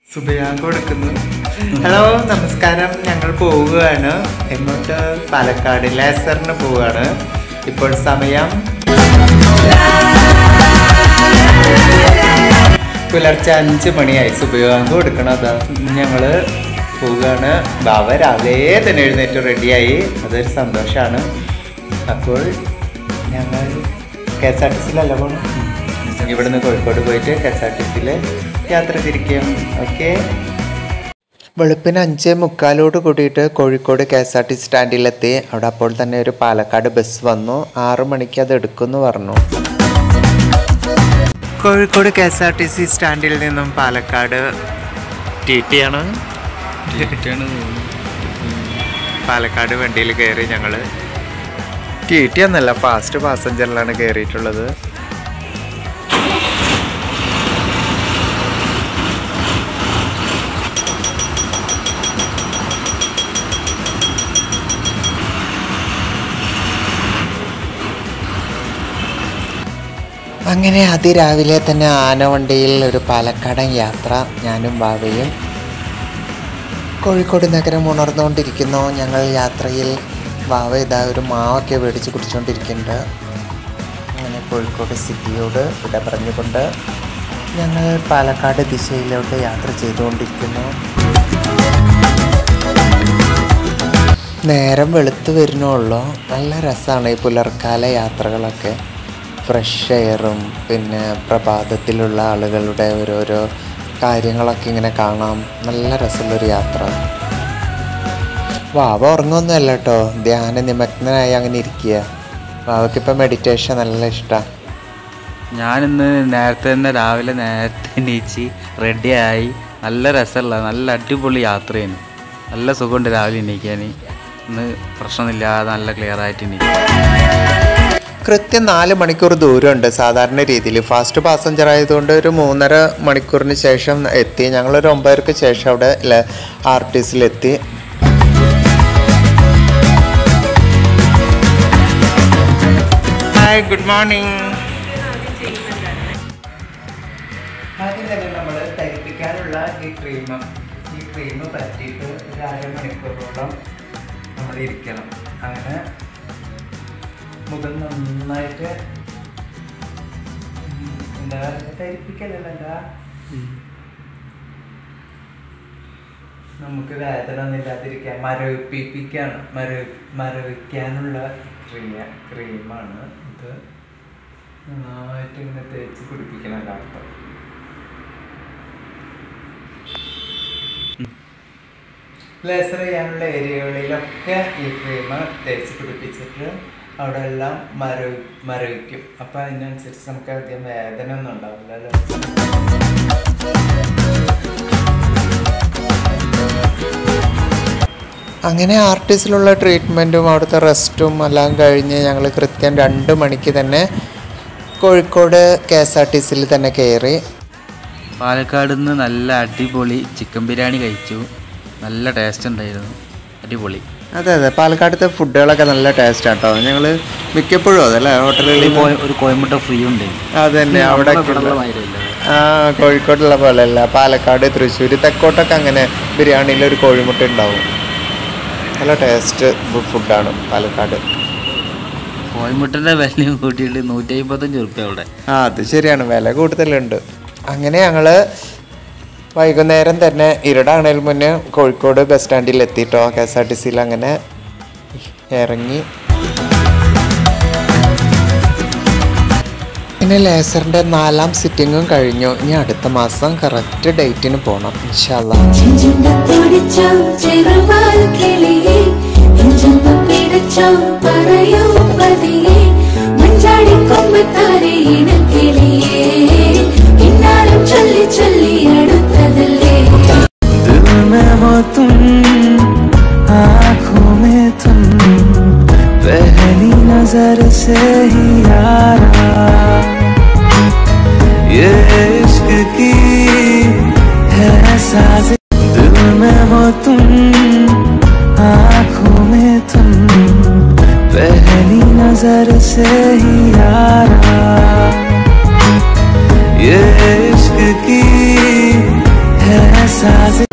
സുബയാങ്ക് കൊടുക്കുന്നു ഹലോ നമസ്കാരം ഞങ്ങൾ പോവുകയാണ് എങ്ങോട്ട് പാലക്കാട് ലേസറിന് പോവുകയാണ് ഇപ്പോൾ സമയം പുലർച്ചെ അഞ്ച് മണിയായി സുബയാങ്ക് കൊടുക്കണം അതാ ഞങ്ങൾ പോവുകയാണ് ബാവ രാവിലെ തന്നെ എഴുന്നേറ്റ് റെഡിയായി അതൊരു സന്തോഷമാണ് അപ്പോൾ ഞങ്ങൾ കെ എസ് ആർ ടി സിയിലല്ല പോകണം ഇവിടുന്ന് കോഴിക്കോട് പോയിട്ട് കെ എസ് ആർ ടി സിയിൽ യാത്ര തിരിക്കും ഓക്കെ വെളുപ്പിന് അഞ്ചേ മുക്കാലോട് കൂടിയിട്ട് Kozhikode K S R T സ്റ്റാൻഡിലെത്തി അവിടെ അപ്പോൾ തന്നെ ഒരു പാലക്കാട് ബസ് വന്നു ആറു മണിക്ക് അത് എടുക്കുമെന്ന് പറഞ്ഞു Kozhikode K S R T C സ്റ്റാൻഡിൽ നിന്നും പാലക്കാട് ടി ടി ആണ് പാലക്കാട് വണ്ടിയിൽ കയറി ഞങ്ങൾ ടി ടി എന്നല്ല ഫാസ്റ്റ് പാസഞ്ചറിലാണ് കയറിയിട്ടുള്ളത് അങ്ങനെ അതിരാവിലെ തന്നെ ആനവണ്ടിയിൽ ഒരു പാലക്കാടൻ യാത്ര ഞാനും ബാവയും കോഴിക്കോട് നഗരം ഉണർന്നുകൊണ്ടിരിക്കുന്നു ഞങ്ങൾ യാത്രയിൽ വാവ ഇതാ ഒരു മാവൊക്കെ മേടിച്ച് കുടിച്ചുകൊണ്ടിരിക്കുന്നുണ്ട് അങ്ങനെ കോഴിക്കോട് സിറ്റിയോട് വിട പറഞ്ഞുകൊണ്ട് ഞങ്ങൾ പാലക്കാട് ദിശയിലോട്ട് യാത്ര ചെയ്തുകൊണ്ടിരിക്കുന്നു നേരം വെളുത്ത് വരുന്നുള്ളൂ നല്ല രസമാണ് ഈ പുലർക്കാല യാത്രകളൊക്കെ ഫ്രഷ് എയറും പിന്നെ പ്രഭാതത്തിലുള്ള ആളുകളുടെ ഓരോരോ കാര്യങ്ങളൊക്കെ ഇങ്ങനെ കാണാം നല്ല രസമുള്ളൊരു യാത്ര വാവ ഉറങ്ങുമൊന്നുമല്ല കേട്ടോ ധ്യാന നിമഗ്നനായി അങ്ങനെ ഇരിക്കുക വാവയ്ക്കിപ്പോൾ മെഡിറ്റേഷൻ നല്ല ഇഷ്ടമാണ് ഞാനിന്ന് നേരത്തെ തന്നെ രാവിലെ നേരത്തെ എണീച്ച് റെഡിയായി നല്ല രസമുള്ള നല്ല അടിപൊളി യാത്രയാണ് നല്ല സുഖമുണ്ട് രാവിലെ എണീക്കാൻ ഇന്ന് പ്രശ്നമില്ലാതെ നല്ല ക്ലിയർ ആയിട്ട് എണീക്കും കൃത്യം നാല് മണിക്കൂർ ദൂരമുണ്ട് സാധാരണ രീതിയിൽ ഫാസ്റ്റ് പാസഞ്ചർ ആയതുകൊണ്ട് ഒരു മൂന്നര മണിക്കൂറിന് ശേഷം എത്തി ഞങ്ങളൊരു ഒമ്പതരക്ക് ശേഷം അവിടെ ആർ ടി സിയിലെത്തി ഹായ് ഗുഡ് മോർണിംഗ് ആദ്യം തന്നെ നമ്മൾ തരിപ്പിക്കാനുള്ള ഈ ക്രീം ഈ ക്രീം പറ്റിയിട്ട് ഒരു അരമണിക്കൂറോളം നമ്മൾ ഇരിക്കണം അങ്ങനെ മുഖം നന്നായിട്ട് ഉം, എന്താ പറയുക തരിപ്പിക്കലല്ല എന്താ നമുക്ക് വേദന ഒന്നും ഇല്ലാതിരിക്കാൻ മരവിപ്പിക്കാണ് മര മരവിക്കാനുള്ള ക്രീയ ക്രീമാണ് ഇത് നന്നായിട്ട് ഇങ്ങനെ തേച്ച് പിടിപ്പിക്കണം എല്ലാവർക്കും ലേസർ ചെയ്യാനുള്ള ഏരിയകളിലൊക്കെ ഈ ക്രീം തേച്ച് പിടിപ്പിച്ചിട്ട് അവിടെ എല്ലാം മരവി മരവിക്കും അപ്പം അതിനനുസരിച്ച് നമുക്ക് അധികം വേദന ഒന്നും ഉണ്ടാവില്ലല്ലോ അങ്ങനെ ആർട്ടിസിലുള്ള ട്രീറ്റ്മെൻറ്റും അവിടുത്തെ റെസ്റ്റും എല്ലാം കഴിഞ്ഞ് ഞങ്ങൾ കൃത്യം രണ്ട് മണിക്ക് തന്നെ Kozhikode K S R T സിയിൽ തന്നെ കയറി പാലക്കാട് നിന്ന് നല്ല അടിപൊളി ചിക്കൻ ബിരിയാണി കഴിച്ചു നല്ല ടേസ്റ്റ് ഉണ്ടായിരുന്നു അടിപൊളി അതെ അതെ പാലക്കാടത്തെ ഫുഡുകളൊക്കെ നല്ല ടേസ്റ്റ് ആട്ടോ ഞങ്ങൾ മിക്കപ്പോഴും അതല്ലേ ഹോട്ടലുകളിൽ ഒരു കോയ- ഒരു കോയമ്പട്ട ഫ്രീ ഉണ്ട് അതന്നെ അവിടെ ആ കോഴിക്കോടുള്ള പോലെയല്ല പാലക്കാട് തൃശ്ശൂർ തെക്കോട്ടൊക്കെ അങ്ങനെ ബിരിയാണിയിൽ ഒരു കോഴിമുട്ട ഉണ്ടാവും നല്ല ടേസ്റ്റ് ഫുഡാണ് പാലക്കാട് കോയമ്പട്ടൻ്റെ വിലയും കൂട്ടിയിട്ട് നൂറ്റി അമ്പത്തഞ്ച് റുപ്യ അവിടെ ആ അത് ശരിയാണ് വില കൂടുതലുണ്ട് അങ്ങനെ ഞങ്ങൾ വൈകുന്നേരം തന്നെ ഇരുടാണേൽ മുന്നേ കോഴിക്കോട് ബസ് സ്റ്റാൻഡിൽ എത്തിയിട്ടോ കെ എസ് ആർ ടി സിയിൽ അങ്ങനെ ഇറങ്ങി പിന്നെ ലേസറിൻ്റെ നാലാം സിറ്റിങ്ങും കഴിഞ്ഞു ഇനി അടുത്ത മാസം കറക്റ്റ് ഡേറ്റിന് പോകണം ഇൻഷാല്ല ചെഞ്ചുണ്ടത്തോടിച്ചോ ചെറുവാൽ കിളിയേ നെഞ്ചമ്പ പിടച്ചോ പറയൂ പതിയേ മഞ്ചാടി കൊമ്പത്താരെ ഇണക്കിളിയേ പിന്നാലും ചൊല്ലി ചൊല്ലി അടുത്തതല്ലേ दिल में वो तुम आंखों में तुम पहली नजर से ही यारा ये इश्क की है साज दिल में वो तुम आंखों में तुम पहली नजर से ही यारा ये इश्क की है साज